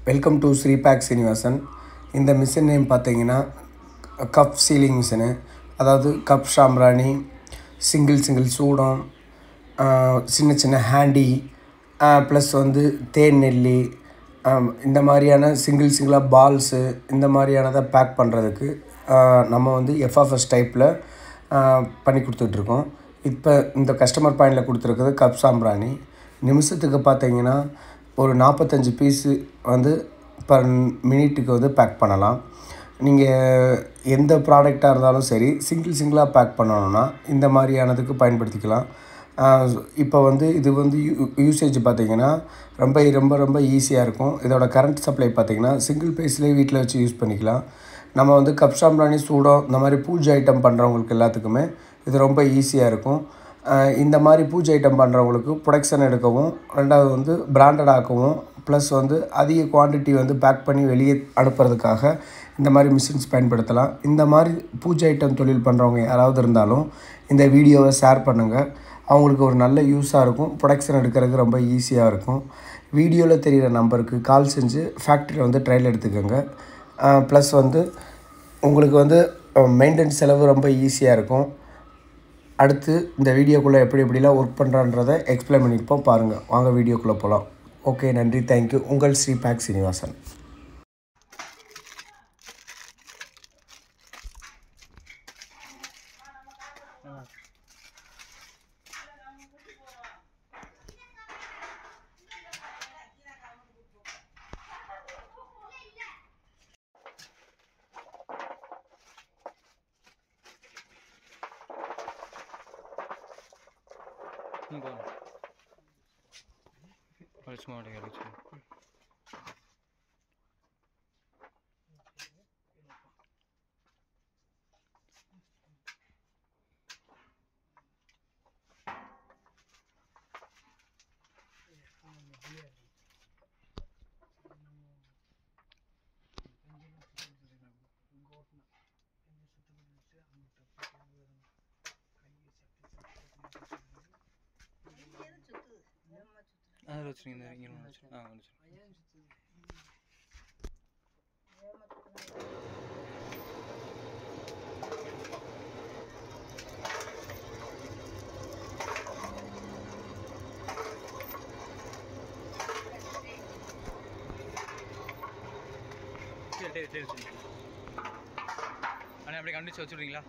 welcome to ஸ்ரீபேக் சீனிவாசன் இந்த machine name பார்த்தீங்கன்னா கப் சீலிங் மிஷினு அதாவது கப் சாம்பிராணி சிங்கிள் சிங்கிள் சூடம் ஆஹ், சின்ன சின்ன ஹேண்டி ப்ளஸ் வந்து தேன் நெல்லி ஆஹ், இந்த மாதிரியான சிங்கிள் சிங்கிளாக பால்ஸு இந்த மாதிரியானதை பேக் பண்ணுறதுக்கு நம்ம வந்து எஃப்எஃப்எஸ் டைப்பில் பண்ணி கொடுத்துட்ருக்கோம் இப்போ இந்த கஸ்டமர் பாயிண்டில் கொடுத்துருக்குறது கப் சாம்பிராணி நிமிஷத்துக்கு பார்த்தீங்கன்னா ஒரு நாற்பத்தஞ்சு பீஸு வந்து பர் மினிட்டுக்கு வந்து பேக் பண்ணலாம் நீங்கள் எந்த ப்ராடக்டாக இருந்தாலும் சரி சிங்கிள் சிங்கிளாக பேக் பண்ணணும்னா இந்த மாதிரியானதுக்கு பயன்படுத்திக்கலாம் இப்போ வந்து இது வந்து யூசேஜ் பார்த்தீங்கன்னா ரொம்ப ரொம்ப ரொம்ப ஈஸியாக இருக்கும் இதோட கரண்ட் சப்ளை பார்த்தீங்கன்னா சிங்கிள் பேஸ்லேயே வீட்டில் வச்சு யூஸ் பண்ணிக்கலாம் நம்ம வந்து கப் சாம்பிராணி சூடம் இந்த மாதிரி பூஜை ஐட்டம் பண்ணுறவங்களுக்கு எல்லாத்துக்குமே இது ரொம்ப ஈஸியாக இருக்கும் ஆஹ் இந்த மாதிரி பூஜை ஐட்டம் பண்ணுறவங்களுக்கு ப்ரொடக்ஷன் எடுக்கவும் ரெண்டாவது வந்து பிராண்டட் ஆக்கவும் ப்ளஸ் வந்து அதிக குவாண்டிட்டி வந்து பேக் பண்ணி வெளியே அனுப்புறதுக்காக இந்த மாதிரி மிஷின்ஸ் பயன்படுத்தலாம் இந்த மாதிரி பூஜை ஐட்டம் தொழில் பண்ணுறவங்க யாராவது இருந்தாலும் இந்த வீடியோவை ஷேர் பண்ணுங்கள் அவங்களுக்கு ஒரு நல்ல யூஸாக இருக்கும் ப்ரொடக்ஷன் எடுக்கிறதுக்கு ரொம்ப ஈஸியாக இருக்கும் வீடியோவில் தெரிகிற நம்பருக்கு கால் செஞ்சு ஃபேக்ட்ரியில் வந்து ட்ரையல் எடுத்துக்கோங்க ப்ளஸ் வந்து உங்களுக்கு வந்து மெயின்டெனன்ஸ் செலவு ரொம்ப ஈஸியாக இருக்கும் அடுத்து இந்த வீடியோக்குள்ளே எப்படி எப்படிலாம் ஒர்க் பண்ணுறான்றதை எக்ஸ்பிளைன் பண்ணியிருப்போம் பாருங்கள் வாங்க வீடியோக்குள்ளே போகலாம் ஓகே நன்றி தேங்க்யூ உங்கள் ஸ்ரீ பேக் சீனிவாசன் இங்கே பழிச்சு மாட்டேங்க அடிச்சு அதில் வச்சுருங்க இந்த இங்கே வச்சு ஆ வந்துச்சு சரி சரி சரி சரி அண்ணா அப்படியே கண்டிச்சு வச்சுடுறீங்களா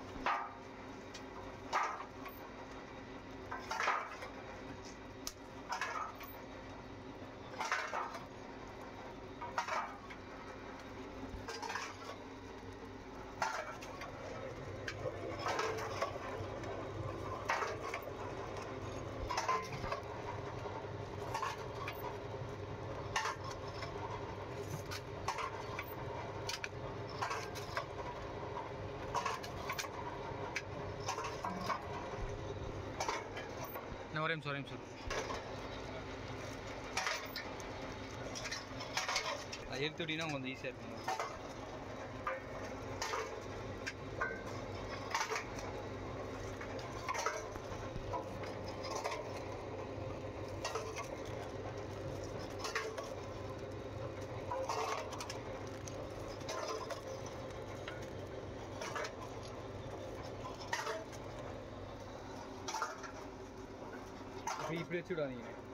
நான் ஒரே நிமிஷம் ஒரே நிமிஷம் அது எடுத்து விட்டீங்கன்னா கொஞ்சம் ஈஸியாக இருக்கும் இப்படி இப்படி வச்சு விடாதீங்க